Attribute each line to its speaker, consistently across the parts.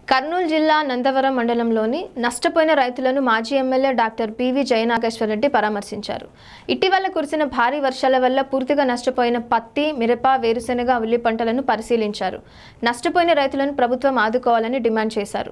Speaker 1: కర్నూలు జిల్లా నందవరం మండలంలోని నష్టపోయిన రైతులను మాజీ ఎమ్మెల్యే డాక్టర్ పివి జయనాగేశ్వరరెడ్డి పరామర్శించారు ఇటీవల కురిసిన భారీ వర్షాల వల్ల పూర్తిగా నష్టపోయిన పత్తి మిరప వేరుశెనగ ఉల్లి పంటలను పరిశీలించారు నష్టపోయిన రైతులను ప్రభుత్వం ఆదుకోవాలని డిమాండ్ చేశారు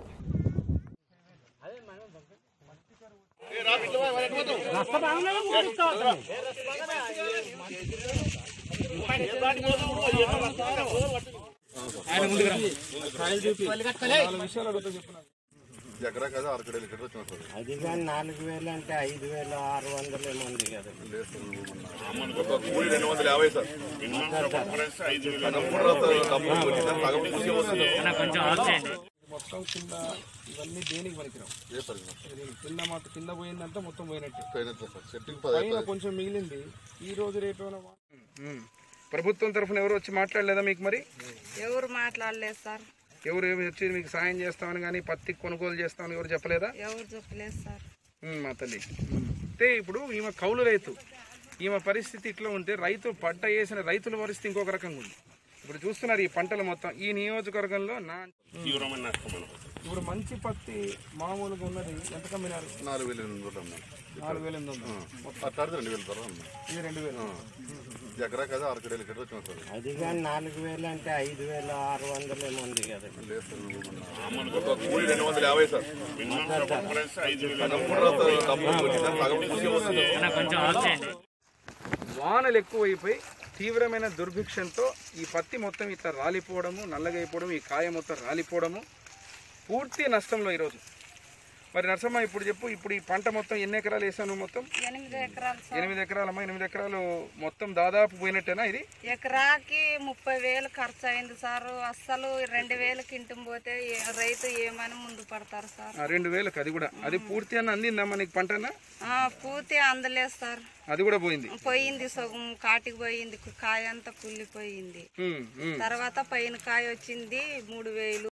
Speaker 2: ఎకరా కదా అరకడేలు ఇక్కడ వచ్చిన సార్
Speaker 3: అది కానీ నాలుగు వేలు అంటే ఐదు వేలు ఆరు వందలు ఏమో ఉంది కదా
Speaker 2: ఒక కూలి రెండు వందల యాభై సార్ సగం కూడా రాస్తారు, డబ్బులు వచ్చిందని సగం కూలి వస్తుంది.
Speaker 4: మొత్తం కింద ఇవన్నీ దేనికి పనికిరావు
Speaker 2: ఏ సార్ ఇది?
Speaker 4: ఇది కింద మాత్రం కింద పోయిందంటే మొత్తం పోయినట్టే
Speaker 2: పోయినట్టే సార్ సెట్టింగ్ పది
Speaker 4: పైన కొంచెం మిగిలింది ఈ రోజు రేపు ఏమైనా వా- ప్రభుత్వం తరఫున ఎవరు వచ్చి మాట్లాడలేదా మీకు మరి
Speaker 5: ఎవరు మాట్లాడలేదు సార్
Speaker 4: ఎవరు ఏమి వచ్చి మీకు సాయం చేస్తామని కానీ పత్తి కొనుగోలు చేస్తామని ఎవరు చెప్పలేదా
Speaker 5: ఎవరు చెప్పలేదు సార్
Speaker 4: ఉమ్, మా తల్లి అంటే ఇప్పుడు ఈమె కౌలు రైతు ఈమె పరిస్థితి ఇట్లా ఉంటే రైతు పంట వేసిన రైతుల పరిస్థితి ఇంకొక రకంగా ఉంది ఇప్పుడు చూస్తున్నారు ఈ పంటలు మొత్తం ఈ నియోజకవర్గంలో నా ఇప్పుడు మంచి పత్తి మామూలుగా ఉన్నది ఎంత కమ్మినారు
Speaker 2: నాలుగు వేలు ఎనిమిది వందలు అన్నా
Speaker 4: నాలుగు వేల ఎనిమిది వందలు
Speaker 2: అట్లాడితే రెండు వేలు సార్ అన్న
Speaker 4: ఇది రెండు వేలు
Speaker 2: ఎకరా కదా అరకడేలు ఇక్కడ వచ్చిన సార్
Speaker 3: అది కానీ నాలుగు వేలు అంటే ఐదు వేలు ఆరు వందలు ఏమో ఉంది కదా
Speaker 2: లేదు సార్ ఒక కూలి రెండు వందల యాభై సార్ సగం కూడా రాస్తారు, డబ్బులు వచ్చిందని సగం కూలి వస్తుంది.
Speaker 4: వానలు ఎక్కువైపోయి తీవ్రమైన దుర్భిక్షంతో ఈ పత్తి మొత్తం ఇట్లా రాలిపోవడము నల్లగా అయిపోవడం ఈ కాయ మొత్తం రాలిపోవడము పూర్తి నష్టంలో ఈరోజు మరి నరసమ్మ ఇప్పుడు చెప్పు ఇప్పుడు ఈ పంట మొత్తం ఎన్ని ఎకరాలు వేసాను మొత్తం
Speaker 5: ఎనిమిది ఎకరాలు సార్
Speaker 4: ఎనిమిది ఎకరాలమ్మా ఎనిమిది ఎకరాలు మొత్తం దాదాపు పోయినట్టేనా ఇది
Speaker 5: ఎకరాకి ముప్పై వేలు ఖర్చు అయింది సార్ అస్సలు రెండు వేలు కింటం పోతే ఏ- రైతు ఏమని ముందు పడతారు సార్
Speaker 4: ఆ, రెండు వేలకు అది కూడా అది పూర్తి అని అందిందమ్మా నీకు పంటనా
Speaker 5: ఆ, పూర్తి అందలేదు సార్
Speaker 4: అది కూడా పోయింది
Speaker 5: పోయింది సగం కాటికి పోయింది కాయ అంతా కుళ్ళిపోయింది
Speaker 4: ఉమ్, ఉమ్.
Speaker 5: తర్వాత పైన కాయ వచ్చింది మూడు వేలు